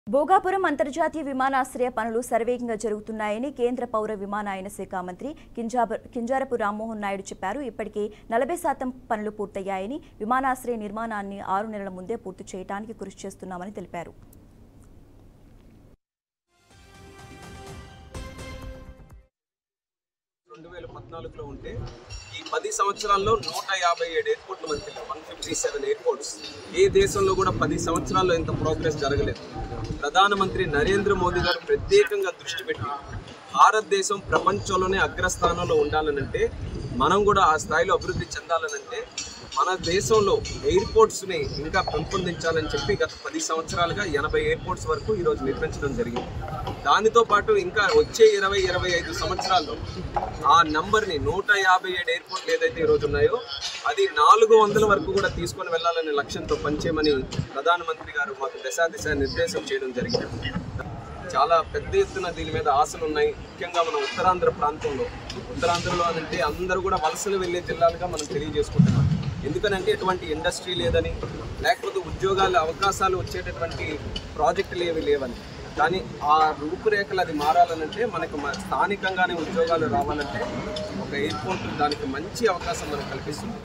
భోగాపురం అంతర్జాతీయ విమానాశ్రయ పనులు శరవేగంగా జరుగుతున్నాయని కేంద్ర పౌర విమానయాన శాఖ మంత్రి కింజాబ కింజారపు రామ్మోహన్ నాయుడు చెప్పారు ఇప్పటికే నలభై శాతం పనులు పూర్తయ్యాయని విమానాశ్రయ నిర్మాణాన్ని ఆరు నెలల ముందే పూర్తి చేయడానికి కృషి చేస్తున్నామని తెలిపారు రెండు వేల పద్నాలుగులో ఉంటే ఈ పది సంవత్సరాల్లో నూట యాభై ఏడు ఎయిర్పోర్ట్లు మనకి వెళ్ళాయి వన్ ఫిఫ్టీ సెవెన్ ఎయిర్పోర్ట్స్ ఏ దేశంలో కూడా పది సంవత్సరాల్లో ఇంత ప్రోగ్రెస్ జరగలేదు ప్రధానమంత్రి నరేంద్ర మోదీ గారు ప్రత్యేకంగా దృష్టి పెట్టి భారతదేశం ప్రపంచంలోనే అగ్రస్థానంలో ఉండాలనంటే మనం కూడా ఆ స్థాయిలో అభివృద్ధి చెందాలనంటే మన దేశంలో ఎయిర్పోర్ట్స్ని ఇంకా పెంపొందించాలని చెప్పి గత పది సంవత్సరాలుగా ఎనభై ఎయిర్పోర్ట్స్ వరకు ఈరోజు నిర్మించడం జరిగింది దానితో పాటు ఇంకా వచ్చే ఇరవై ఇరవై ఐదు సంవత్సరాల్లో ఆ నంబర్ని నూట యాభై ఏడు ఎయిర్పోర్ట్లు ఏదైతే ఈరోజు ఉన్నాయో అది నాలుగు వందల వరకు కూడా తీసుకొని వెళ్ళాలనే లక్ష్యంతో పనిచేయమని ప్రధానమంత్రి గారు మాకు దశా దిశ నిర్దేశం చేయడం జరిగింది చాలా పెద్ద ఎత్తున దీని మీద ఆశలు ఉన్నాయి ముఖ్యంగా మన ఉత్తరాంధ్ర ప్రాంతంలో ఉత్తరాంధ్రలో అంటే అందరూ కూడా వలసలు వెళ్ళే జిల్లాలుగా మనం తెలియజేసుకుంటున్నాం ఎందుకనంటే ఎటువంటి ఇండస్ట్రీ లేదని లేకపోతే ఉద్యోగాల అవకాశాలు వచ్చేటటువంటి ప్రాజెక్టులు ఏవి లేవని కానీ ఆ రూపురేఖలు అది మారాలనంటే మనకు మ- స్థానికంగానే ఉద్యోగాలు రావాలంటే ఒక ఎయిర్పోర్ట్ దానికి మంచి అవకాశం మనకు కల్పిస్తుంది